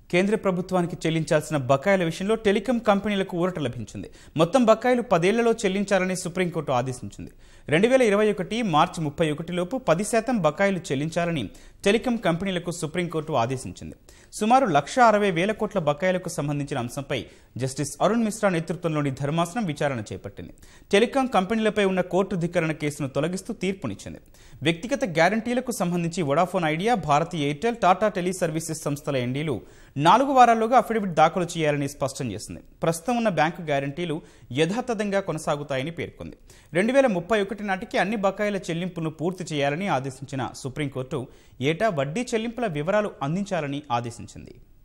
కేంద్ర ప్రభుత్వానికి చెల్లించాల్సిన బకాయిల విషయంలో టెలికాం కంపెనీలకు ఊరట లభించింది మొత్తం బకాయిలు పదేళ్లలో చెల్లించాలని సుప్రీంకోర్టు ఆదేశించింది రెండు వేల ఇరవై ఒకటి మార్చి ముప్పై ఒకటిలోపు పది శాతం బకాయిలు చెల్లించాలని టెలికాం కంపెనీలకు సుప్రీంకోర్టు ఆదేశించింది సుమారు లక్ష అరవై వేల కోట్ల బకాయిలకు సంబంధించిన అంశంపై జస్టిస్ అరుణ్ మిశ్రా నేతృత్వంలోని ధర్మాసనం విచారణ చేపట్టింది టెలికాం కంపెనీలపై ఉన్న కోర్టు ధిక్కరణ కేసును తొలగిస్తూ తీర్పునిచ్చింది వ్యక్తిగత గ్యారంటీలకు సంబంధించి Vodafone Idea Bharti Airtel Tata teleservices సంస్థల ఎండీలు నాలుగు వారాల్లోగా అఫిడవిట్ దాఖలు చేయాలని స్పష్టం చేసింది ప్రస్తుతం ఉన్న బ్యాంకు గ్యారంటీలు యథాతథంగా కొనసాగుతాయని పేర్కొంది రెండు వేల ముప్పై ఒకటి నాటికి అన్ని బకాయిల చెల్లింపులను పూర్తి చేయాలని ఆదేశించిన సుప్రీంకోర్టు ఏటా వడ్డీ చెల్లింపుల వివరాలు అందించాలని ఆదేశించింది